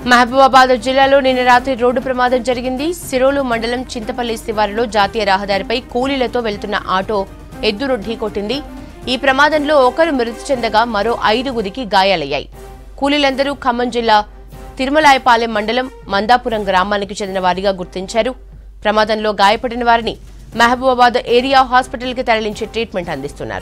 మహబూబాబాద్ జిల్లాలో నిన్న రాత్రి రోడ్డు ప్రమాదం జరిగింది సిరోలు మండలం చింతపల్లి శివారులో జాతీయ రహదారిపై కూలీలతో వెళ్తున్న ఆటో ఎద్దును ఢీకొట్టింది ఈ ప్రమాదంలో ఒకరు మృతి చెందగా మరో ఐదుగురికి గాయాలయ్యాయి కూలీలందరూ ఖమ్మం జిల్లా తిరుమలాయపాలెం మండలం మందాపురం గ్రామానికి చెందిన వారిగా గుర్తించారు ప్రమాదంలో గాయపడిన వారిని మహబూబాబాద్ ఏరియా హాస్పిటల్కి తరలించి ట్రీట్మెంట్ అందిస్తున్నారు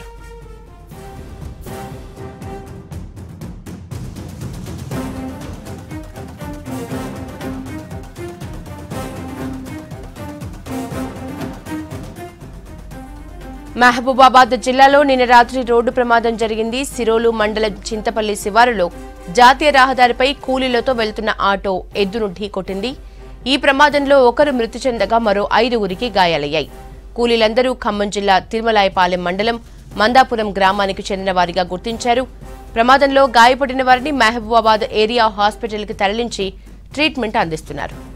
మహబూబాబాద్ జిల్లాలో నిన్న రాత్రి రోడ్డు ప్రమాదం జరిగింది సిరోలు మండలం చింతపల్లి శివారులో జాతీయ రహదారిపై కూలీలతో వెళ్తున్న ఆటో ఎద్దును ఢీకొట్టింది ఈ ప్రమాదంలో ఒకరు మృతి చెందగా మరో ఐదుగురికి గాయాలయ్యాయి కూలీలందరూ ఖమ్మం జిల్లా తిరుమలాయపాలెం మండలం మందాపురం గ్రామానికి చెందిన వారిగా గుర్తించారు ప్రమాదంలో గాయపడిన వారిని మహబూబాబాద్ ఏరియా హాస్పిటల్కి తరలించి ట్రీట్మెంట్ అందిస్తున్నారు